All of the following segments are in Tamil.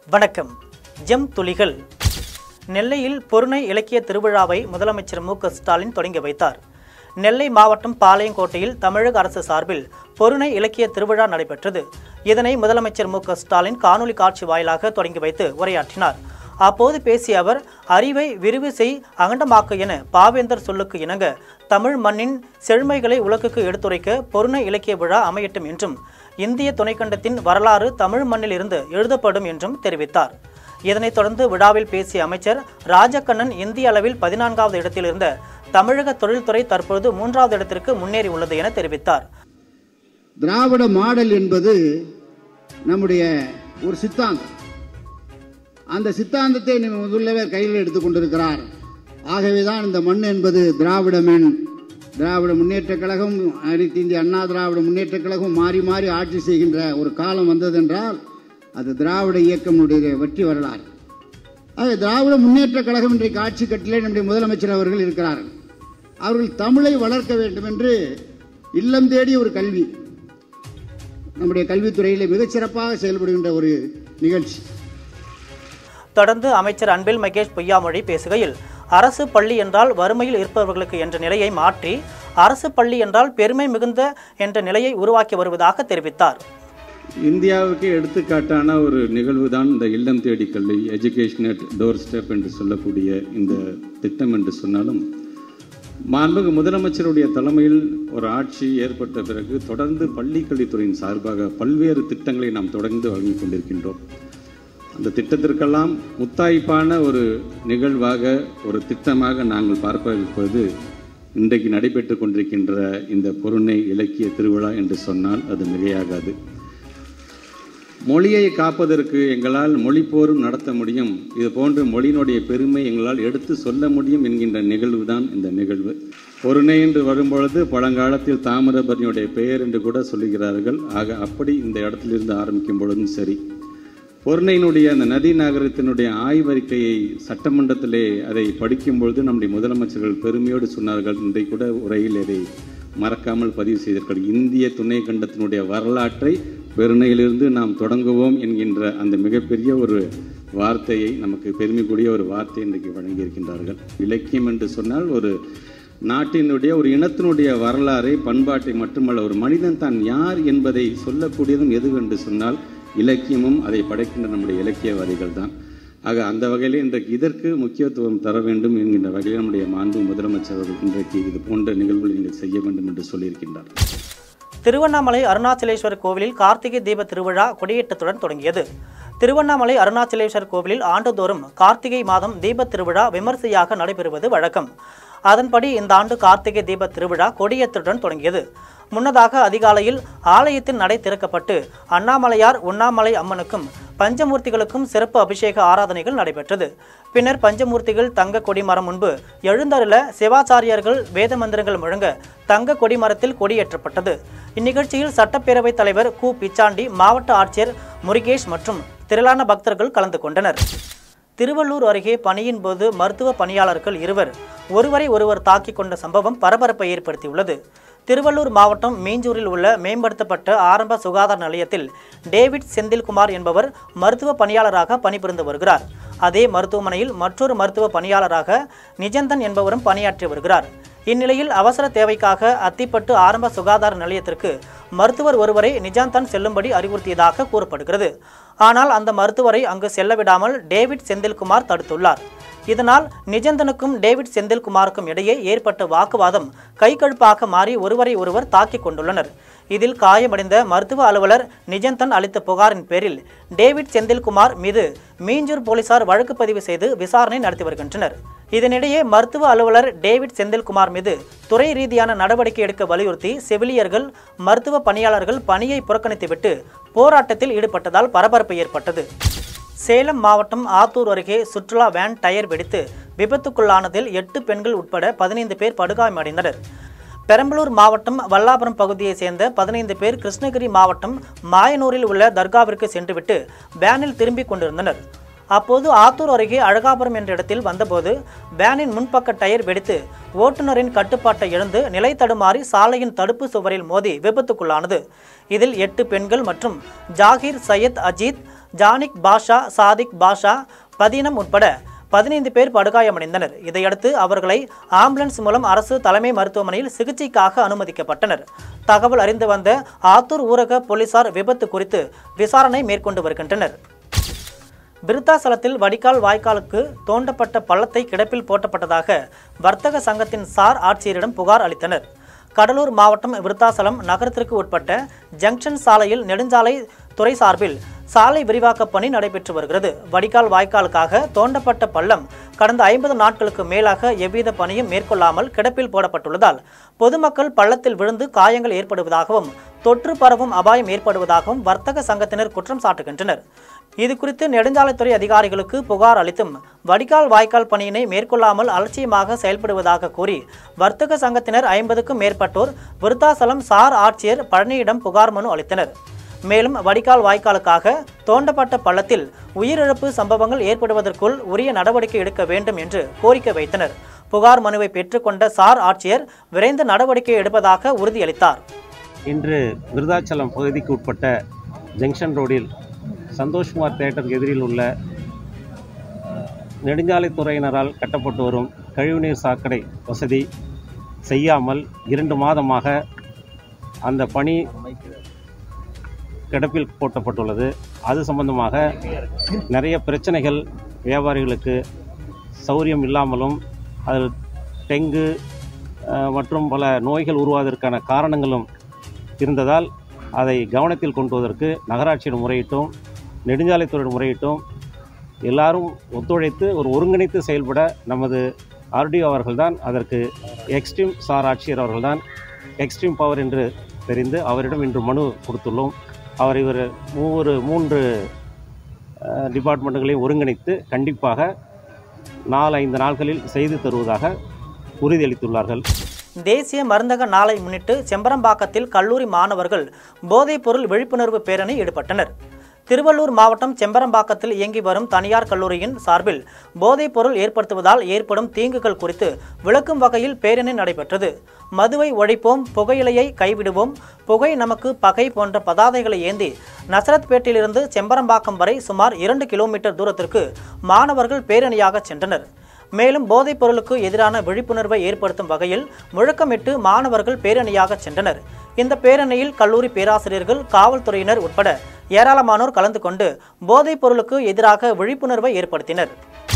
வணக்கம் ஜெம் துளிகள் நெல்லையில் பொருணை இலக்கிய திருவிழாவை முதலமைச்சர் மு க ஸ்டாலின் தொடங்கி வைத்தார் நெல்லை மாவட்டம் பாளையங்கோட்டையில் தமிழக அரசு சார்பில் பொருணை இலக்கிய திருவிழா நடைபெற்றது இதனை முதலமைச்சர் மு க ஸ்டாலின் காணொலி காட்சி வாயிலாக தொடங்கி வைத்து உரையாற்றினார் அப்போது பேசிய அவர் அறிவை விரிவு செய் அகண்டமாக்கு என பாவேந்தர் சொல்லுக்கு இணங்க தமிழ் மண்ணின் செழுமைகளை உலகுக்கு எடுத்துரைக்க பொருணை இலக்கிய விழா அமையட்டும் என்றும் இந்திய துணைக்கண்டத்தின் வரலாறு தமிழ் மண்ணில் இருந்து எழுதப்படும் என்றும் தெரிவித்தார் இதனைத் தொடர்ந்து விழாவில் பேசிய அமைச்சர் ராஜக்கண்ணன் இந்திய அளவில் பதினான்காவது இடத்தில் இருந்த தமிழக தொழில்துறை தற்பொழுது மூன்றாவது இடத்திற்கு முன்னேறி உள்ளது என தெரிவித்தார் திராவிட மாடல் என்பது நம்முடைய ஒரு சித்தாந்தம் அந்த சித்தாந்தத்தை நம்ம முதல்வர் கையில் எடுத்துக் கொண்டிருக்கிறார் ஆகவேதான் இந்த மண் என்பது திராவிட மண் திராவிட முன்னேற்றக் கழகம் அனைத்து இந்திய அண்ணா திராவிட முன்னேற்றக் கழகம் மாறி மாறி ஆட்சி செய்கின்ற ஒரு காலம் வந்ததென்றால் அது திராவிட இயக்கமுடைய வெற்றி வரலாறு ஆக திராவிட முன்னேற்றக் கழகம் இன்றைக்கு ஆட்சி கட்டிலே நம்முடைய முதலமைச்சர் அவர்கள் இருக்கிறார்கள் அவர்கள் தமிழை வளர்க்க வேண்டும் என்று இல்லம் தேடிய ஒரு கல்வி நம்முடைய கல்வித்துறையில் மிகச்சிறப்பாக செயல்படுகின்ற ஒரு நிகழ்ச்சி தொடர்ந்து அமைச்சர் அன்பில் மகேஷ் பொய்யாமொழி பேசுகையில் அரசு பள்ளி என்றால் வறுமையில் இருப்பவர்களுக்கு என்ற நிலையை மாற்றி அரசு பள்ளி என்றால் பெருமை மிகுந்த என்ற நிலையை உருவாக்கி வருவதாக தெரிவித்தார் இந்தியாவுக்கு எடுத்துக்காட்டான ஒரு நிகழ்வு தான் இந்த இல்லம் தேடி கல்வி எஜுகேஷன் அட் டோர் ஸ்டெப் என்று சொல்லக்கூடிய இந்த திட்டம் என்று சொன்னாலும் மாண்புமிகு முதலமைச்சருடைய தலைமையில் ஒரு ஆட்சி ஏற்பட்ட பிறகு தொடர்ந்து பள்ளிக்கல்வித்துறையின் சார்பாக பல்வேறு திட்டங்களை நாம் தொடர்ந்து வழங்கிக் கொண்டிருக்கின்றோம் அந்த திட்டத்திற்கெல்லாம் முத்தாய்ப்பான ஒரு நிகழ்வாக ஒரு திட்டமாக நாங்கள் பார்க்க இருப்பது இன்றைக்கு நடைபெற்று கொண்டிருக்கின்ற இந்த பொருணை இலக்கிய திருவிழா என்று சொன்னால் அது மிகையாகாது மொழியை காப்பதற்கு எங்களால் மொழிப்போரும் நடத்த முடியும் இது போன்ற மொழியினுடைய பெருமை எங்களால் எடுத்து சொல்ல முடியும் என்கின்ற நிகழ்வு தான் இந்த நிகழ்வு பொருணை என்று வரும்பொழுது பழங்காலத்தில் தாமிரபரணியுடைய பெயர் என்று கூட சொல்லுகிறார்கள் ஆக அப்படி இந்த இடத்திலிருந்து ஆரம்பிக்கும் பொழுதும் சரி பொருணையினுடைய அந்த நதி நகரத்தினுடைய ஆய்வறிக்கையை சட்டமன்றத்திலே அதை படிக்கும் பொழுது நம்முடைய முதலமைச்சர்கள் பெருமையோடு சொன்னார்கள் இன்றைக்கு கூட உரையில் இதை மறக்காமல் பதிவு செய்தார்கள் இந்திய துணை கண்டத்தினுடைய வரலாற்றை பெருணையிலிருந்து நாம் தொடங்குவோம் என்கின்ற அந்த மிகப்பெரிய ஒரு வார்த்தையை நமக்கு பெருமைக்கூடிய ஒரு வார்த்தை இன்றைக்கு வழங்கியிருக்கின்றார்கள் இலக்கியம் என்று சொன்னால் ஒரு நாட்டினுடைய ஒரு இனத்தினுடைய வரலாறை பண்பாட்டை மட்டுமல்ல ஒரு மனிதன் தான் யார் என்பதை சொல்லக்கூடியதும் எது என்று சொன்னால் இலக்கியமும் அதை படைக்கின்ற நம்முடைய இலக்கியவாதிகள் தான் ஆக அந்த வகையில் இன்றைக்கு இதற்கு முக்கியத்துவம் தர வேண்டும் என்கின்ற வகையில் நம்முடைய மாண்பு முதலமைச்சர் அவர்கள் இன்றைக்கு இது போன்ற நிகழ்வுகளை நீங்கள் செய்ய வேண்டும் என்று சொல்லியிருக்கின்றார் திருவண்ணாமலை அருணாச்சலேஸ்வரர் கோவிலில் கார்த்திகை தீப திருவிழா கொடியேற்றத்துடன் தொடங்கியது திருவண்ணாமலை அருணாச்சலேஸ்வரர் கோவிலில் ஆண்டுதோறும் கார்த்திகை மாதம் தீபத் திருவிழா விமர்சையாக நடைபெறுவது வழக்கம் அதன்படி இந்த ஆண்டு கார்த்திகை தீப திருவிழா கொடியேற்றத்துடன் தொடங்கியது முன்னதாக அதிகாலையில் ஆலயத்தின் நடை திறக்கப்பட்டு அண்ணாமலையார் உண்ணாமலை அம்மனுக்கும் பஞ்சமூர்த்திகளுக்கும் சிறப்பு அபிஷேக ஆராதனைகள் நடைபெற்றது பின்னர் பஞ்சமூர்த்திகள் தங்க கொடிமரம் முன்பு எழுந்தருள சிவாச்சாரியர்கள் வேத மந்திரங்கள் முழங்க தங்க கொடிமரத்தில் கொடியேற்றப்பட்டது இந்நிகழ்ச்சியில் சட்டப்பேரவைத் தலைவர் கு பிச்சாண்டி மாவட்ட ஆட்சியர் முருகேஷ் மற்றும் திரளான பக்தர்கள் கலந்து கொண்டனர் திருவள்ளூர் அருகே பணியின் போது மருத்துவ பணியாளர்கள் இருவர் ஒருவரை ஒருவர் தாக்கிக் கொண்ட சம்பவம் பரபரப்பை ஏற்படுத்தியுள்ளது திருவள்ளூர் மாவட்டம் மீஞ்சூரில் உள்ள மேம்படுத்தப்பட்ட ஆரம்ப சுகாதார நிலையத்தில் டேவிட் செந்தில்குமார் என்பவர் மருத்துவ பணியாளராக பணிபுரிந்து வருகிறார் அதே மருத்துவமனையில் மற்றொரு மருத்துவ பணியாளராக நிஜந்தன் என்பவரும் பணியாற்றி வருகிறார் இந்நிலையில் அவசர தேவைக்காக அத்திப்பட்டு ஆரம்ப சுகாதார நிலையத்திற்கு மருத்துவர் ஒருவரை நிஜாந்தன் செல்லும்படி அறிவுறுத்தியதாக கூறப்படுகிறது ஆனால் அந்த மருத்துவரை அங்கு செல்ல விடாமல் டேவிட் செந்தில்குமார் தடுத்துள்ளார் இதனால் நிஜந்தனுக்கும் டேவிட் செந்தில்குமாருக்கும் இடையே ஏற்பட்ட வாக்குவாதம் கைகழுப்பாக மாறி ஒருவரை ஒருவர் தாக்கிக் கொண்டுள்ளனர் இதில் காயமடைந்த மருத்துவ அலுவலர் நிஜந்தன் அளித்த புகாரின் பேரில் டேவிட் செந்தில்குமார் மீது மீஞ்சூர் போலீசார் வழக்கு பதிவு செய்து விசாரணை நடத்தி வருகின்றனர் இதனிடையே மருத்துவ அலுவலர் டேவிட் செந்தில்குமார் மீது துறை ரீதியான நடவடிக்கை எடுக்க வலியுறுத்தி செவிலியர்கள் மருத்துவ பணியாளர்கள் பணியை புறக்கணித்துவிட்டு போராட்டத்தில் ஈடுபட்டதால் பரபரப்பு ஏற்பட்டது சேலம் மாவட்டம் ஆத்தூர் அருகே சுற்றுலா வேன் டயர் வெடித்து விபத்துக்குள்ளானதில் எட்டு பெண்கள் உட்பட பதினைந்து பேர் படுகாயமடைந்தனர் பெரம்பலூர் மாவட்டம் வல்லாபுரம் பகுதியைச் சேர்ந்த பதினைந்து பேர் கிருஷ்ணகிரி மாவட்டம் மாயனூரில் உள்ள தர்காவிற்கு சென்றுவிட்டு வேனில் திரும்பிக் கொண்டிருந்தனர் அப்போது ஆத்தூர் அருகே அழகாபுரம் என்ற இடத்தில் வந்தபோது வேனின் முன்பக்க டயர் வெடித்து ஓட்டுநரின் கட்டுப்பாட்டை இழந்து நிலை தடுமாறி சாலையின் தடுப்பு சுவரில் மோதி விபத்துக்குள்ளானது இதில் எட்டு பெண்கள் மற்றும் ஜாகிர் சையத் அஜீத் ஜானிக் பாஷா சாதிக் பாஷா பதீனம் உட்பட பதினைந்து பேர் படுகாயமடைந்தனர் இதையடுத்து அவர்களை ஆம்புலன்ஸ் மூலம் அரசு தலைமை மருத்துவமனையில் சிகிச்சைக்காக அனுமதிக்கப்பட்டனர் தகவல் அறிந்து வந்த ஆத்தூர் ஊரக போலீசார் விபத்து குறித்து விசாரணை மேற்கொண்டு வருகின்றனர் விருத்தாசலத்தில் வடிகால் வாய்க்காலுக்கு தோண்டப்பட்ட பள்ளத்தை கிடப்பில் போட்டப்பட்டதாக வர்த்தக சங்கத்தின் சார் ஆட்சியரிடம் புகார் அளித்தனர் கடலூர் மாவட்டம் விருத்தாசலம் நகரத்திற்கு உட்பட்ட ஜங்ஷன் சாலையில் நெடுஞ்சாலை துறை சார்பில் சாலை விரிவாக்கப் பணி நடைபெற்று வருகிறது வடிகால் வாய்க்காலுக்காக தோண்டப்பட்ட பள்ளம் கடந்த ஐம்பது நாட்களுக்கு மேலாக எவ்வித பணியும் மேற்கொள்ளாமல் கிடப்பில் போடப்பட்டுள்ளதால் பொதுமக்கள் பள்ளத்தில் விழுந்து காயங்கள் ஏற்படுவதாகவும் தொற்று பரவும் அபாயம் ஏற்படுவதாகவும் வர்த்தக சங்கத்தினர் குற்றம் சாட்டுகின்றனர் இது குறித்து நெடுஞ்சாலைத்துறை அதிகாரிகளுக்கு புகார் அளித்தும் வடிகால் வாய்க்கால் பணியினை மேற்கொள்ளாமல் அலட்சியமாக செயல்படுவதாக கூறி வர்த்தக சங்கத்தினர் ஐம்பதுக்கும் மேற்பட்டோர் விருத்தாசலம் சார் ஆட்சியர் பழனியிடம் புகார் மனு அளித்தனர் மேலும் வடிகால் வாய்க்காலுக்காக தோண்டப்பட்ட பள்ளத்தில் உயிரிழப்பு சம்பவங்கள் ஏற்படுவதற்குள் உரிய நடவடிக்கை எடுக்க வேண்டும் என்று கோரிக்கை வைத்தனர் புகார் மனுவை பெற்றுக்கொண்ட சார் ஆட்சியர் விரைந்து நடவடிக்கை எடுப்பதாக உறுதியளித்தார் இன்று விருதாச்சலம் பகுதிக்கு உட்பட்ட ஜங்ஷன் ரோடில் சந்தோஷ்குமார் தேட்டருக்கு எதிரில் உள்ள நெடுஞ்சாலைத்துறையினரால் கட்டப்பட்டு வரும் கழிவுநீர் சாக்கடை வசதி செய்யாமல் இரண்டு மாதமாக அந்த பணி கிடப்பில் போட்டப்பட்டுள்ளது அது சம்பந்தமாக நிறைய பிரச்சனைகள் வியாபாரிகளுக்கு சௌரியம் இல்லாமலும் அதில் டெங்கு அஹ், மற்றும் பல நோய்கள் உருவாவதற்கான காரணங்களும் இருந்ததால் அதை கவனத்தில் கொண்டு வருவதற்கு நகராட்சியிடம் முறையிட்டோம் நெடுஞ்சாலைத்துறையிடம் முறையிட்டோம் எல்லாரும் ஒத்துழைத்து ஒரு ஒருங்கிணைத்து செயல்பட நமது ஆர்டிஓ அவர்கள்தான் அதற்கு எக்ஸ்ட்ரீம் சார் ஆட்சியர் அவர்கள்தான் எக்ஸ்ட்ரீம் பவர் என்று தெரிந்து அவரிடம் இன்று மனு கொடுத்துள்ளோம் அவர் இவர் மூன்று மூன்று அஹ், டிபார்ட்மெண்ட்டுகளையும் ஒருங்கிணைத்து கண்டிப்பாக நாலு ஐந்து நாட்களில் செய்து தருவதாக உறுதியளித்துள்ளார்கள் தேசிய மருந்தக நாளை முன்னிட்டு செம்பரம்பாக்கத்தில் கல்லூரி மாணவர்கள் போதைப்பொருள் விழிப்புணர்வு பேரணி ஈடுபட்டனர் திருவள்ளூர் மாவட்டம் செம்பரம்பாக்கத்தில் இயங்கி வரும் தனியார் கல்லூரியின் சார்பில் போதைப்பொருள் ஏற்படுத்துவதால் ஏற்படும் தீங்குகள் குறித்து விளக்கும் வகையில் பேரணி நடைபெற்றது மதுவை ஒழிப்போம் புகையிலையை கைவிடுவோம் புகை நமக்கு பகை போன்ற பதாதைகளை ஏந்தி நசரத்பேட்டிலிருந்து செம்பரம்பாக்கம் வரை சுமார் இரண்டு கிலோமீட்டர் தூரத்திற்கு மாணவர்கள் பேரணியாக சென்றனர் மேலும் போதைப் பொருளுக்கு எதிரான விழிப்புணர்வை ஏற்படுத்தும் வகையில் முழக்கமிட்டு மாணவர்கள் பேரணியாக சென்றனர் இந்த பேரணியில் கல்லூரி பேராசிரியர்கள் காவல்துறையினர் உட்பட ஏராளமானோர் கலந்து கொண்டு போதைப் பொருளுக்கு எதிராக விழிப்புணர்வை ஏற்படுத்தினர்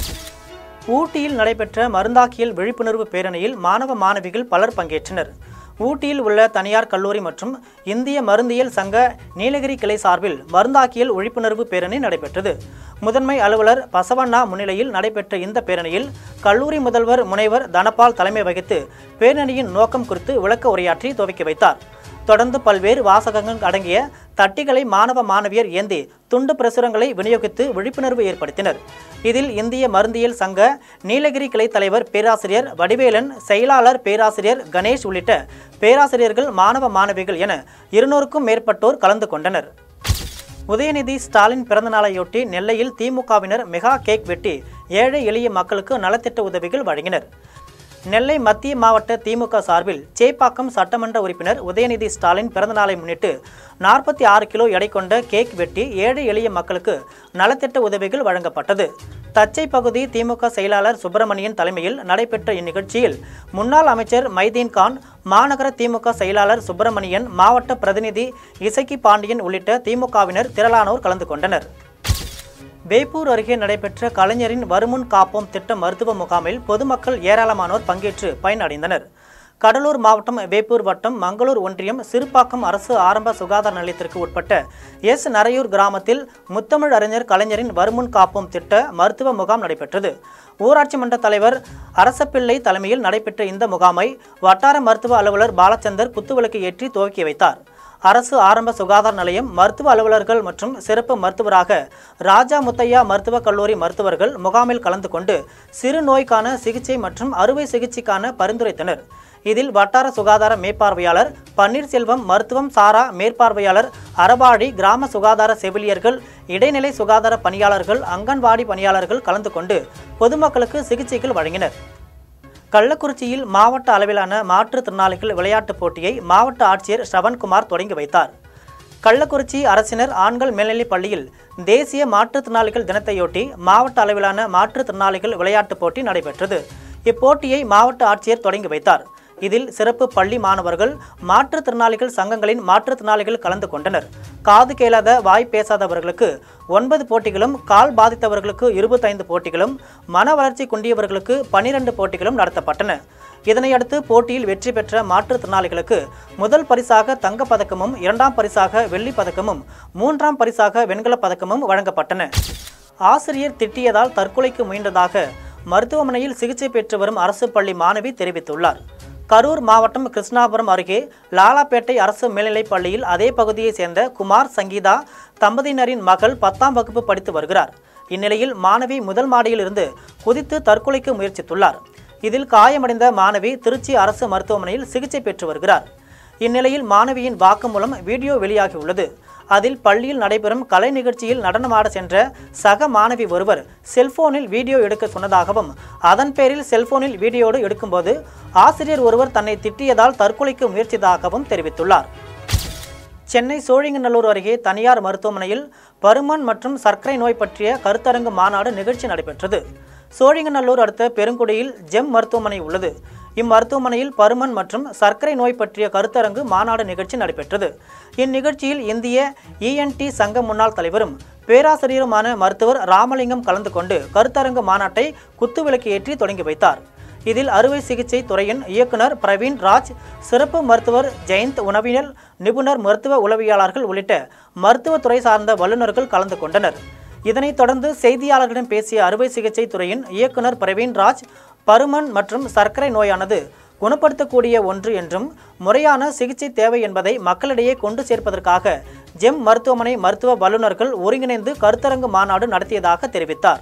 ஊட்டியில் நடைபெற்ற மருந்தாக்கியல் விழிப்புணர்வு பேரணியில் மாணவ மாணவிகள் பலர் பங்கேற்றனர் ஊட்டியில் உள்ள தனியார் கல்லூரி மற்றும் இந்திய மருந்தியல் சங்க நீலகிரி கிளை சார்பில் மருந்தாக்கியல் விழிப்புணர்வு பேரணி நடைபெற்றது முதன்மை அலுவலர் பசவண்ணா முன்னிலையில் நடைபெற்ற இந்த பேரணியில் கல்லூரி முதல்வர் முனைவர் தனபால் தலைமை வகித்து பேரணியின் நோக்கம் குறித்து விளக்க உரையாற்றி துவக்கி வைத்தார் தொடர்ந்து பல்வேறு வாசகங்கள் அடங்கிய தட்டிகளை மாணவ மாணவியர் ஏந்தி துண்டு பிரசுரங்களை விநியோகித்து விழிப்புணர்வு ஏற்படுத்தினர் இதில் இந்திய மருந்தியல் சங்க நீலகிரி கிளை தலைவர் பேராசிரியர் வடிவேலன் செயலாளர் பேராசிரியர் கணேஷ் உள்ளிட்ட பேராசிரியர்கள் மாணவ மாணவிகள் என இருநூறுக்கும் மேற்பட்டோர் கலந்து கொண்டனர் உதயநிதி ஸ்டாலின் பிறந்தநாளையொட்டி நெல்லையில் திமுகவினர் மெகா கேக் வெட்டி ஏழை எளிய மக்களுக்கு நலத்திட்ட உதவிகள் வழங்கினர் நெல்லை மத்திய மாவட்ட திமுக சார்பில் சேப்பாக்கம் சட்டமன்ற உறுப்பினர் உதயநிதி ஸ்டாலின் பிறந்தநாளை முன்னிட்டு நாற்பத்தி ஆறு கிலோ எடை கொண்ட கேக் வெட்டி ஏழை எளிய மக்களுக்கு நலத்திட்ட உதவிகள் வழங்கப்பட்டது தச்சை பகுதி திமுக செயலாளர் சுப்பிரமணியன் தலைமையில் நடைபெற்ற இந்நிகழ்ச்சியில் முன்னாள் அமைச்சர் மைதீன் கான் மாநகர திமுக செயலாளர் சுப்பிரமணியன் மாவட்ட பிரதிநிதி இசக்கி பாண்டியன் உள்ளிட்ட திமுகவினர் திரளானோர் கலந்து கொண்டனர் வேப்பூர் அருகே நடைபெற்ற கலைஞரின் வருமுன் காப்போம் திட்ட மருத்துவ முகாமில் பொதுமக்கள் ஏராளமானோர் பங்கேற்று பயனடைந்தனர் கடலூர் மாவட்டம் வேப்பூர் வட்டம் மங்களூர் ஒன்றியம் சிறுபாக்கம் அரசு ஆரம்ப சுகாதார நிலையத்திற்கு உட்பட்ட எஸ் நரையூர் கிராமத்தில் முத்தமிழ் அறிஞர் கலைஞரின் வருமுன் காப்போம் திட்ட மருத்துவ முகாம் நடைபெற்றது ஊராட்சி மன்ற தலைவர் அரசப்பிள்ளை தலைமையில் நடைபெற்ற இந்த முகாமை வட்டார மருத்துவ அலுவலர் பாலச்சந்தர் குத்துவிளக்கு ஏற்றி துவக்கி வைத்தார் அரசு ஆரம்ப சுகாதார நிலையம் மருத்துவ அலுவலர்கள் மற்றும் சிறப்பு மருத்துவராக ராஜா முத்தையா மருத்துவக் கல்லூரி மருத்துவர்கள் முகாமில் கலந்து கொண்டு சிறு நோய்க்கான சிகிச்சை மற்றும் அறுவை சிகிச்சைக்கான பரிந்துரைத்தனர் இதில் வட்டார சுகாதார மேற்பார்வையாளர் பன்னீர்செல்வம் மருத்துவம் சாரா மேற்பார்வையாளர் அரபாடி கிராம சுகாதார செவிலியர்கள் இடைநிலை சுகாதார பணியாளர்கள் அங்கன்வாடி பணியாளர்கள் கலந்து கொண்டு பொதுமக்களுக்கு சிகிச்சைகள் வழங்கினர் கள்ளக்குறிச்சியில் மாவட்ட அளவிலான மாற்றுத்திறனாளிகள் விளையாட்டுப் போட்டியை மாவட்ட ஆட்சியர் ஸ்ரவன்குமார் தொடங்கி வைத்தார் கள்ளக்குறிச்சி அரசினர் ஆண்கள் மேல்நிலைப் பள்ளியில் தேசிய மாற்றுத்திறனாளிகள் தினத்தையொட்டி மாவட்ட அளவிலான மாற்றுத்திறனாளிகள் விளையாட்டுப் போட்டி நடைபெற்றது இப்போட்டியை மாவட்ட ஆட்சியர் தொடங்கி வைத்தார் இதில் சிறப்பு பள்ளி மாணவர்கள் மாற்றுத்திறனாளிகள் சங்கங்களின் மாற்றுத்திறனாளிகள் கலந்து கொண்டனர் காது கேளாத வாய் பேசாதவர்களுக்கு ஒன்பது போட்டிகளும் கால் பாதித்தவர்களுக்கு இருபத்தைந்து போட்டிகளும் மன வளர்ச்சி குன்றியவர்களுக்கு பனிரெண்டு போட்டிகளும் நடத்தப்பட்டன இதனையடுத்து போட்டியில் வெற்றி பெற்ற மாற்றுத்திறனாளிகளுக்கு முதல் பரிசாக தங்கப் பதக்கமும் இரண்டாம் பரிசாக வெள்ளிப் பதக்கமும் மூன்றாம் பரிசாக வெண்கலப் பதக்கமும் வழங்கப்பட்டன ஆசிரியர் திட்டியதால் தற்கொலைக்கு முயன்றதாக மருத்துவமனையில் சிகிச்சை பெற்று வரும் அரசு பள்ளி மாணவி தெரிவித்துள்ளார் கரூர் மாவட்டம் கிருஷ்ணாபுரம் அருகே லாலாப்பேட்டை அரசு மேல்நிலைப் பள்ளியில் அதே பகுதியைச் சேர்ந்த குமார் சங்கீதா தம்பதியினரின் மகள் பத்தாம் வகுப்பு படித்து வருகிறார் இந்நிலையில் மாணவி முதல் மாடியில் இருந்து குதித்து தற்கொலைக்கு முயற்சித்துள்ளார் இதில் காயமடைந்த மாணவி திருச்சி அரசு மருத்துவமனையில் சிகிச்சை பெற்று வருகிறார் இந்நிலையில் மாணவியின் வாக்குமூலம் வீடியோ வெளியாகியுள்ளது அதில் பள்ளியில் நடைபெறும் கலை நிகழ்ச்சியில் நடனமாட சென்ற சக மாணவி ஒருவர் செல்போனில் வீடியோ எடுக்க சொன்னதாகவும் அதன் பேரில் செல்போனில் வீடியோடு எடுக்கும்போது ஆசிரியர் ஒருவர் தன்னை திட்டியதால் தற்கொலைக்கு முயற்சித்ததாகவும் தெரிவித்துள்ளார் சென்னை சோழிங்கநல்லூர் அருகே தனியார் மருத்துவமனையில் பருமன் மற்றும் சர்க்கரை நோய் பற்றிய கருத்தரங்கு மாநாடு நிகழ்ச்சி நடைபெற்றது சோழிங்கநல்லூர் அடுத்த பெருங்குடியில் ஜெம் மருத்துவமனை உள்ளது இம்மருத்துவமனையில் பருமன் மற்றும் சர்க்கரை நோய் பற்றிய கருத்தரங்கு மாநாடு நிகழ்ச்சி நடைபெற்றது இந்நிகழ்ச்சியில் இந்திய இஎன்டி சங்க முன்னாள் தலைவரும் பேராசிரியருமான மருத்துவர் ராமலிங்கம் கலந்து கொண்டு கருத்தரங்கு மாநாட்டை குத்துவிளக்கு ஏற்றி தொடங்கி வைத்தார் இதில் அறுவை சிகிச்சை துறையின் இயக்குனர் பிரவீன் ராஜ் சிறப்பு மருத்துவர் ஜெயந்த் உணவியல் நிபுணர் மருத்துவ உளவியலாளர்கள் உள்ளிட்ட மருத்துவத்துறை சார்ந்த வல்லுநர்கள் கலந்து கொண்டனர் இதனைத் தொடர்ந்து செய்தியாளர்களிடம் பேசிய அறுவை சிகிச்சை துறையின் இயக்குனர் பிரவீன் ராஜ் பருமன் மற்றும் சர்க்கரை நோயானது குணப்படுத்தக்கூடிய ஒன்று என்றும் முறையான சிகிச்சை தேவை என்பதை மக்களிடையே கொண்டு சேர்ப்பதற்காக ஜெம் மருத்துவமனை மருத்துவ வல்லுநர்கள் ஒருங்கிணைந்து கருத்தரங்கு மாநாடு நடத்தியதாக தெரிவித்தார்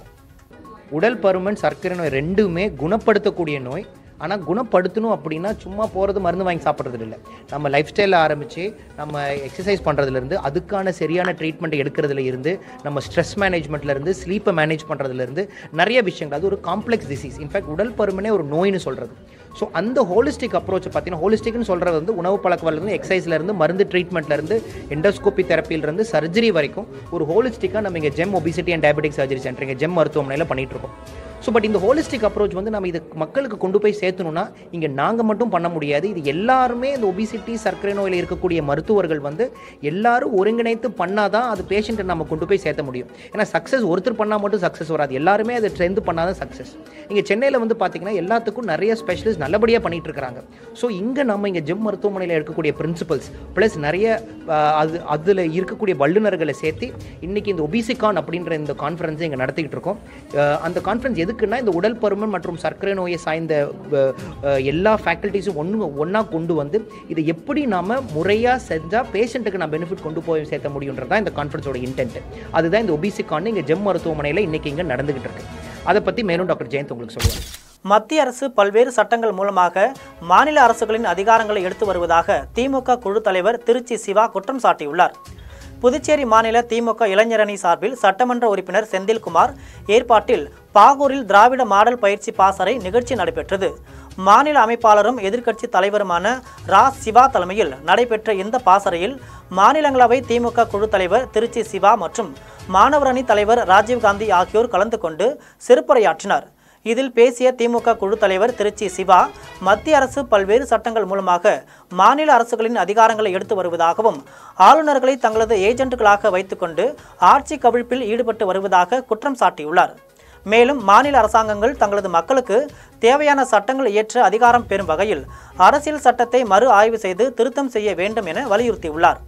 உடல் பருமன் சர்க்கரை நோய் ரெண்டுமே குணப்படுத்தக்கூடிய நோய் ஆனால் குணப்படுத்தணும் அப்படின்னா சும்மா போகிறது மருந்து வாங்கி சாப்பிட்றது இல்லை நம்ம லைஃப் ஸ்டைலில் ஆரம்பித்து நம்ம எக்ஸசைஸ் பண்ணுறதுலேருந்து அதுக்கான சரியான ட்ரீட்மெண்ட் எடுக்கிறதுல இருந்து நம்ம ஸ்ட்ரெஸ் மேனேஜ்மெண்ட்லேருந்து ஸ்லீப்பை மேனேஜ் பண்ணுறதுலேருந்து நிறைய விஷயங்கள் அது ஒரு காம்ப்ளெக்ஸ் டிசீஸ் இன்ஃபேக்ட் உடல் பருமனே ஒரு நோய்னு சொல்கிறது ஸோ அந்த ஹோலிஸ்டிக் அப்ரோச் பார்த்தீங்கன்னா ஹோலிஸ்டிக்னு சொல்கிறது வந்து உணவு பழக்கவலேருந்து எக்ஸசைஸ்லேருந்து மருந்து ட்ரீட்மெண்ட்லேருந்து எண்டோஸ்கோபி தெரப்பியிலேருந்து சர்ஜரி வரைக்கும் ஒரு ஹோலிஸ்டிக்காக நம்ம இங்கே GEM obesity and diabetic surgery centre இங்கே ஜெம் மருத்துவமனையில் பண்ணிட்டு இருக்கோம் ஸோ பட் இந்த ஹோலிஸ்டிக் அப்ரோச் வந்து நம்ம இது மக்களுக்கு கொண்டு போய் சேர்த்தணும்னா இங்கே நாங்கள் மட்டும் பண்ண முடியாது இது எல்லாருமே இந்த ஒபிசிட்டி சர்க்கரை நோயில் இருக்கக்கூடிய மருத்துவர்கள் வந்து எல்லாரும் ஒருங்கிணைத்து பண்ணாதான் அது பேஷண்ட்டை நம்ம கொண்டு போய் சேர்த்த முடியும் ஏன்னா சக்ஸஸ் ஒருத்தர் பண்ணால் மட்டும் சக்ஸஸ் வராது எல்லாருமே அதை சேர்ந்து பண்ணாதான் சக்ஸஸ் இங்கே சென்னையில் வந்து பார்த்தீங்கன்னா எல்லாத்துக்கும் நிறைய ஸ்பெஷலிஸ்ட் நல்லபடியாக பண்ணிட்டு இருக்காங்க ஸோ இங்கே நம்ம இங்கே ஜிம் மருத்துவமனையில் இருக்கக்கூடிய பிரின்சிபல்ஸ் ப்ளஸ் நிறைய ஆஹ், அது அதில் இருக்கக்கூடிய வல்லுநர்களை சேர்த்து இன்னைக்கு இந்த ஒபிசிகான் அப்படின்ற இந்த கான்ஃபரன்ஸை இங்கே நடத்திக்கிட்டு இருக்கோம் ஆஹ், அந்த கான்ஃபரன்ஸ் எதுக்குன்னா இந்த உடல் பருமன் மற்றும் சர்க்கரை நோயை சார்ந்த ஆஹ், ஆஹ், எல்லா ஃபேக்கல்ட்டிஸும் ஒன்று ஒன்றா கொண்டு வந்து இதை எப்படி நாம முறையாக செஞ்சால் பேஷண்ட்டுக்கு நான் பெனிஃபிட் கொண்டு போய் சேர்த்த முடியுன்றது தான் இந்த கான்ஃபரன்ஸோட இன்டென்ட் அதுதான் இந்த ஒபிசிகான் இங்கே ஜெம் மருத்துவமனையில் இன்னைக்கு இங்கே நடந்துகிட்டு இருக்கு அதை பற்றி மேலும் டாக்டர் ஜெயந்த் உங்களுக்கு சொல்லுவார் மத்திய அரசு பல்வேறு சட்டங்கள் மூலமாக மாநில அரசுகளின் அதிகாரங்களை எடுத்து வருவதாக திமுக குழு தலைவர் திருச்சி சிவா குற்றம் சாட்டியுள்ளார் புதுச்சேரி மாநில திமுக இளைஞரணி சார்பில் சட்டமன்ற உறுப்பினர் செந்தில்குமார் ஏற்பாட்டில் பாகூரில் திராவிட மாடல் பயிற்சி பாசறை நிகழ்ச்சி நடைபெற்றது மாநில அமைப்பாளரும் எதிர்க்கட்சி தலைவருமான ரா சிவா தலைமையில் நடைபெற்ற இந்த பாசறையில் மாநிலங்களவை திமுக குழு தலைவர் திருச்சி சிவா மற்றும் மாணவரணி தலைவர் ராஜீவ்காந்தி ஆகியோர் கலந்து கொண்டு சிறப்புரையாற்றினார் இதில் பேசிய திமுக குழு தலைவர் திருச்சி சிவா மத்திய அரசு பல்வேறு சட்டங்கள் மூலமாக மாநில அரசுகளின் அதிகாரங்களை எடுத்து வருவதாகவும் ஆளுநர்களை தங்களது ஏஜென்ட்டுகளாக வைத்துக்கொண்டு ஆட்சி கவிழ்ப்பில் ஈடுபட்டு வருவதாக குற்றம் சாட்டியுள்ளார் மேலும் மாநில அரசாங்கங்கள் தங்களது மக்களுக்கு தேவையான சட்டங்கள் இயற்ற அதிகாரம் பெறும் வகையில் அரசியல் சட்டத்தை மறு ஆய்வு செய்து திருத்தம் செய்ய வேண்டும் என வலியுறுத்தியுள்ளார்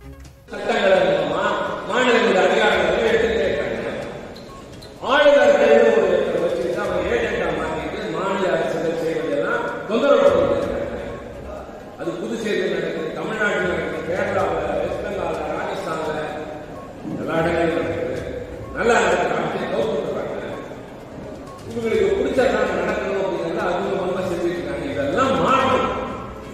மாநிலங்களோட அதிகாரங்களை எடுத்துட்டே இருக்காங்க ஆளுநர்கள் ஒரு இடத்துல வச்சுக்கிட்டு அவங்க ஏஜெண்டா மாற்றிட்டு மாநில அரசுகள் செய்வதெல்லாம் தொந்தரவு பண்ணிட்டு இருக்காங்க அது புதுச்சேரியில் நடக்குது தமிழ்நாட்டில் நடக்குது கேரளாவில் வெஸ்ட் பெங்காலில் ராஜஸ்தானில் எல்லா இடங்களிலும் நடக்குது நல்லா நடக்குது அப்படி கவுத்துறாங்க இவங்களுக்கு பிடிச்சதான் நடக்கணும் அப்படிங்கிறத அவங்க ரொம்ப செஞ்சுட்டு இருக்காங்க இதெல்லாம் மாறணும்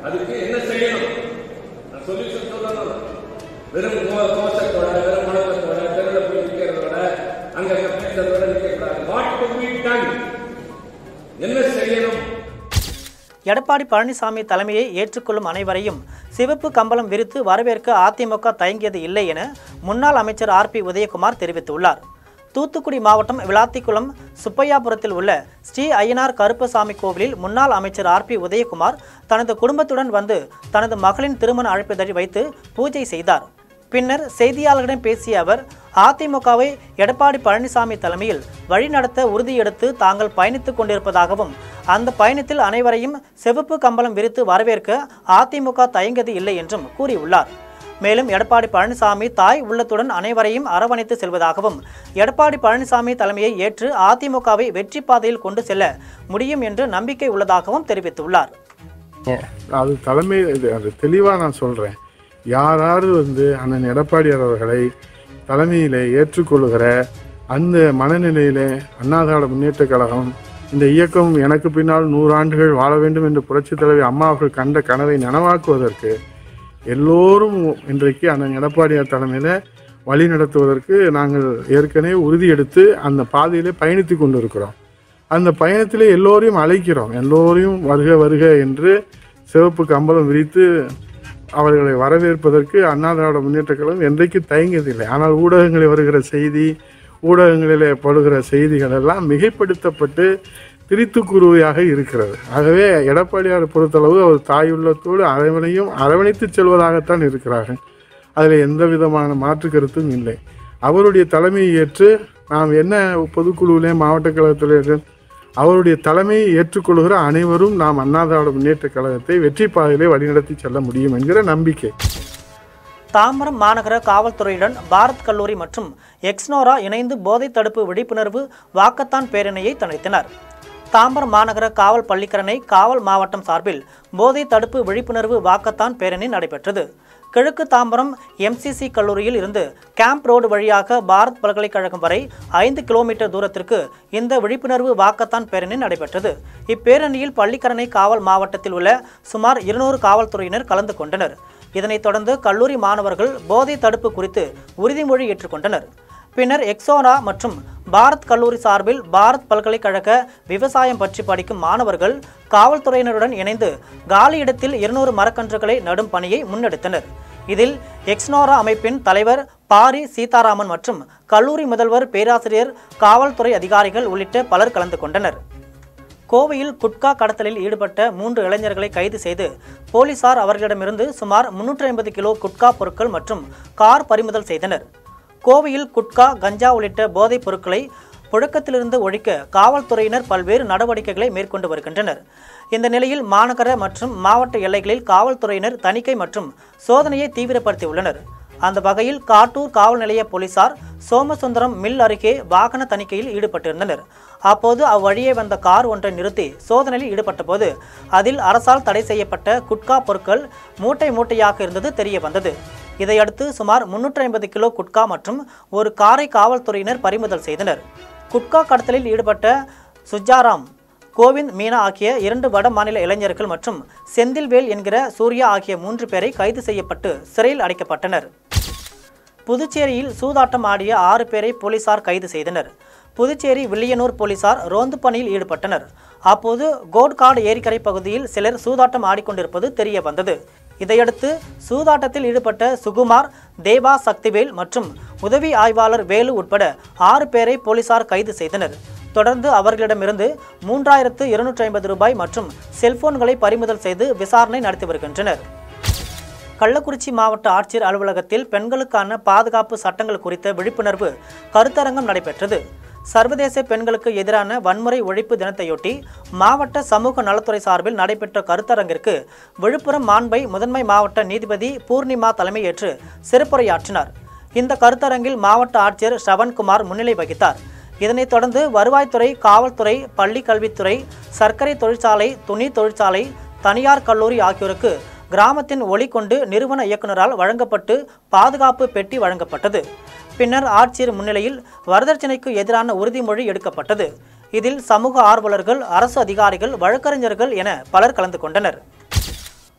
அதுக்கு என்ன செய்யணும் நான் சொல்யூஷன் சொல்லணும் வெறும் கோ- கோஷத்தோட வெறும் முழக்கத்தோட தெருவில் போய் நிற்கிறதோட அங்க பேசுறதோட நிற்கக்கூடாது வாட் டு பி டன் என்ன செய்யணும் எடப்பாடி பழனிசாமி தலைமையை ஏற்றுக்கொள்ளும் அனைவரையும் சிவப்பு கம்பளம் விரித்து வரவேற்க அதிமுக தயங்கியது இல்லை என முன்னாள் அமைச்சர் ஆர் பி உதயகுமார் தெரிவித்துள்ளார் தூத்துக்குடி மாவட்டம் விளாத்திக்குளம் சுப்பையாபுரத்தில் உள்ள ஸ்ரீ ஐயனார் கருப்பசாமி கோவிலில் முன்னாள் அமைச்சர் ஆர் பி உதயகுமார் தனது குடும்பத்துடன் வந்து தனது மகளின் திருமண அழைப்பிதழை வைத்து பூஜை செய்தார் பின்னர் செய்தியாளர்களிடம் பேசிய அவர் அதிமுகவை எடப்பாடி பழனிசாமி தலைமையில் வழிநடத்த உறுதியெடுத்து தாங்கள் பயணித்துக் கொண்டிருப்பதாகவும் அந்த பயணத்தில் அனைவரையும் செவப்பு கம்பளம் விரித்து வரவேற்க அதிமுக தயங்கது இல்லை என்றும் கூறியுள்ளார் மேலும் எடப்பாடி பழனிசாமி தாய் உள்ளத்துடன் அனைவரையும் அரவணைத்து செல்வதாகவும் எடப்பாடி பழனிசாமி தலைமையை ஏற்று அதிமுகவை வெற்றி பாதையில் கொண்டு செல்ல முடியும் என்று நம்பிக்கை உள்ளதாகவும் தெரிவித்துள்ளார் அது தலைமை இது அது தெளிவாக நான் சொல்கிறேன் யாராவது வந்து அண்ணன் எடப்பாடியார் அவர்களை தலைமையிலே ஏற்றுக்கொள்ளுகிற அந்த மனநிலையிலே அண்ணாதிராவிட முன்னேற்ற கழகம் இந்த இயக்கம் எனக்கு பின்னால் நூறு ஆண்டுகள் வாழ வேண்டும் என்று புரட்சித் தலைவி அம்மா அவர்கள் கண்ட கனவை நனவாக்குவதற்கு எல்லோரும் இன்றைக்கு அண்ணன் எடப்பாடியார் தலைமையில் வழி நடத்துவதற்கு நாங்கள் ஏற்கனவே உறுதி எடுத்து அந்த பாதையிலே பயணித்து கொண்டிருக்கிறோம் அந்த பயணத்திலே எல்லோரையும் அழைக்கிறோம் எல்லோரையும் வருக வருக என்று சிவப்பு கம்பளம் விரித்து அவர்களை வரவேற்பதற்கு அண்ணா திராவிட முன்னேற்ற கழகம் என்றைக்கு தயங்கியதில்லை ஆனால் ஊடகங்களில் வருகிற செய்தி ஊடகங்களிலே படுகிற செய்திகள் எல்லாம் மிகைப்படுத்தப்பட்டு திரித்துக்குருவியாக இருக்கிறது ஆகவே எடப்பாடியார் பொறுத்தளவு அவர் தாயுள்ளத்தோடு அரவணையும் அரவணைத்து செல்வதாகத்தான் இருக்கிறார்கள் அதில் எந்த விதமான மாற்று கருத்தும் இல்லை அவருடைய தலைமையை ஏற்று நாம் என்ன பொதுக்குழுவிலே மாவட்ட கழகத்தில் அவருடைய தலைமையை ஏற்றுக்கொள்கிற அனைவரும் நாம் அண்ணா திராவிட முன்னேற்ற கழகத்தை வெற்றி பாதையிலே வழிநடத்தி செல்ல முடியும் என்கிற நம்பிக்கை தாம்பரம் மாநகர காவல்துறையுடன் பாரத் கல்லூரி மற்றும் எக்ஸ்னோரா இணைந்து போதைத் தடுப்பு விழிப்புணர்வு வாக்கத்தான் பேரணியை தணித்தனர் தாம்பரம் மாநகர காவல் பள்ளிக்கரணை காவல் மாவட்டம் சார்பில் போதைத் தடுப்பு விழிப்புணர்வு வாக்கத்தான் பேரணி நடைபெற்றது கிழக்கு தாம்பரம் எம்சிசி கல்லூரியில் இருந்து கேம்ப் ரோடு வழியாக பாரத் பல்கலைக்கழகம் வரை ஐந்து கிலோமீட்டர் தூரத்திற்கு இந்த விழிப்புணர்வு வாக்கத்தான் பேரணி நடைபெற்றது இப்பேரணியில் பள்ளிக்கரணை காவல் மாவட்டத்தில் உள்ள சுமார் இருநூறு காவல்துறையினர் கலந்து கொண்டனர் இதனைத் தொடர்ந்து கல்லூரி மாணவர்கள் போதை தடுப்பு குறித்து உறுதிமொழி ஏற்றுக்கொண்டனர் பின்னர் எக்ஸோனா மற்றும் பாரத் கல்லூரி சார்பில் பாரத் பல்கலைக்கழக விவசாயம் பற்றி படிக்கும் மாணவர்கள் காவல்துறையினருடன் இணைந்து காலி இடத்தில் இருநூறு மரக்கன்றுகளை நடும் பணியை முன்னெடுத்தனர் இதில் எக்ஸ்னோரா அமைப்பின் தலைவர் பாரி சீதாராமன் மற்றும் கல்லூரி முதல்வர் பேராசிரியர் காவல்துறை அதிகாரிகள் உள்ளிட்ட பலர் கலந்து கொண்டனர் கோவையில் குட்கா கடத்தலில் ஈடுபட்ட மூன்று இளைஞர்களை கைது செய்து போலீசார் அவர்களிடமிருந்து சுமார் முன்னூற்றி ஐம்பது கிலோ குட்கா பொருட்கள் மற்றும் கார் பறிமுதல் செய்தனர் கோவையில் குட்கா கஞ்சா உள்ளிட்ட போதைப் பொருட்களை புழக்கத்திலிருந்து ஒழிக்க காவல்துறையினர் பல்வேறு நடவடிக்கைகளை மேற்கொண்டு வருகின்றனர் இந்த நிலையில் மாநகர மற்றும் மாவட்ட எல்லைகளில் காவல்துறையினர் தணிக்கை மற்றும் சோதனையை தீவிரப்படுத்தியுள்ளனர் அந்த வகையில் காட்டூர் காவல் நிலைய போலீசார் சோமசுந்தரம் மில் அருகே வாகன தணிக்கையில் ஈடுபட்டிருந்தனர் அப்போது அவ்வழியே வந்த கார் ஒன்றை நிறுத்தி சோதனையில் ஈடுபட்டபோது அதில் அரசால் தடை செய்யப்பட்ட குட்கா பொருட்கள் மூட்டை மூட்டையாக இருந்தது தெரிய வந்தது இதையடுத்து சுமார் முன்னூற்றி ஐம்பது கிலோ குட்கா மற்றும் ஒரு காரை காவல்துறையினர் பறிமுதல் செய்தனர் குட்கா கடத்தலில் ஈடுபட்ட சுஜாராம் கோவிந்த் மீனா ஆகிய இரண்டு வட மாநில இளைஞர்கள் மற்றும் செந்தில்வேல் என்கிற சூர்யா ஆகிய மூன்று பேரை கைது செய்யப்பட்டு சிறையில் அடைக்கப்பட்டனர் புதுச்சேரியில் சூதாட்டம் ஆடிய ஆறு பேரை போலீசார் கைது செய்தனர் புதுச்சேரி வில்லியனூர் போலீசார் ரோந்து பணியில் ஈடுபட்டனர் அப்போது கோட்காடு ஏரிக்கரை பகுதியில் சிலர் சூதாட்டம் ஆடிக்கொண்டிருப்பது தெரிய வந்தது இதையடுத்து சூதாட்டத்தில் ஈடுபட்ட சுகுமார் தேவா சக்திவேல் மற்றும் உதவி ஆய்வாளர் வேலு உட்பட ஆறு பேரை போலீசார் கைது செய்தனர் தொடர்ந்து அவர்களிடமிருந்து மூன்றாயிரத்து இருநூற்றி ஐம்பது ரூபாய் மற்றும் செல்போன்களை பறிமுதல் செய்து விசாரணை நடத்தி வருகின்றனர் கள்ளக்குறிச்சி மாவட்ட ஆட்சியர் அலுவலகத்தில் பெண்களுக்கான பாதுகாப்பு சட்டங்கள் குறித்த விழிப்புணர்வு கருத்தரங்கம் நடைபெற்றது சர்வதேச பெண்களுக்கு எதிரான வன்முறை ஒழிப்பு தினத்தையொட்டி மாவட்ட சமூக நலத்துறை சார்பில் நடைபெற்ற கருத்தரங்கிற்கு விழுப்புரம் மாண்பை முதன்மை மாவட்ட நீதிபதி பூர்ணிமா தலைமையேற்று சிறப்புரையாற்றினார் இந்த கருத்தரங்கில் மாவட்ட ஆட்சியர் ஸ்ரவன்குமார் முன்னிலை வகித்தார் இதனைத் தொடர்ந்து வருவாய்த்துறை காவல்துறை பள்ளி கல்வித்துறை சர்க்கரை தொழிற்சாலை துணி தொழிற்சாலை தனியார் கல்லூரி ஆகியோருக்கு கிராமத்தின் ஒளி கொண்டு நிறுவன இயக்குநரால் வழங்கப்பட்டு பாதுகாப்பு பெட்டி வழங்கப்பட்டது பின்னர் ஆட்சியர் முன்னிலையில் வரதட்சணைக்கு எதிரான உறுதிமொழி எடுக்கப்பட்டது இதில் சமூக ஆர்வலர்கள் அரசு அதிகாரிகள் வழக்கறிஞர்கள் என பலர் கலந்து கொண்டனர்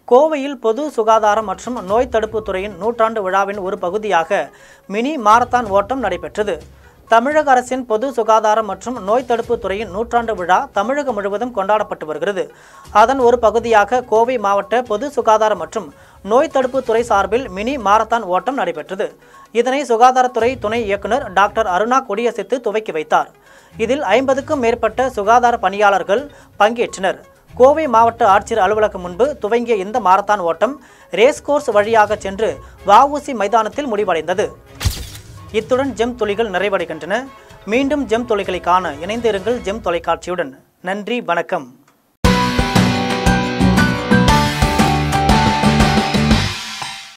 கோவையில் பொது சுகாதாரம் மற்றும் நோய் தடுப்புத் துறையின் நூற்றாண்டு விழாவின் ஒரு பகுதியாக மினி மாரத்தான் ஓட்டம் நடைபெற்றது தமிழக அரசின் பொது சுகாதாரம் மற்றும் நோய் தடுப்புத் துறையின் நூற்றாண்டு விழா தமிழகம் முழுவதும் கொண்டாடப்பட்டு வருகிறது அதன் ஒரு பகுதியாக கோவை மாவட்ட பொது சுகாதாரம் மற்றும் நோய் தடுப்புத் துறை சார்பில் மினி மாரத்தான் ஓட்டம் நடைபெற்றது இதனை சுகாதாரத்துறை துணை இயக்குனர் டாக்டர் அருணா கொடியசித்து துவக்கி வைத்தார் இதில் ஐம்பதுக்கும் மேற்பட்ட சுகாதார பணியாளர்கள் பங்கேற்றனர் கோவை மாவட்ட ஆட்சியர் அலுவலகம் முன்பு துவங்கிய இந்த மாரத்தான் ஓட்டம் ரேஸ் கோர்ஸ் வழியாக சென்று வஉசி மைதானத்தில் முடிவடைந்தது இத்துடன் ஜெம் துளிகள் நிறைவடைகின்றன மீண்டும் ஜெம் துளிகளை காண இணைந்திருங்கள் ஜெம் தொலைக்காட்சியுடன் நன்றி வணக்கம்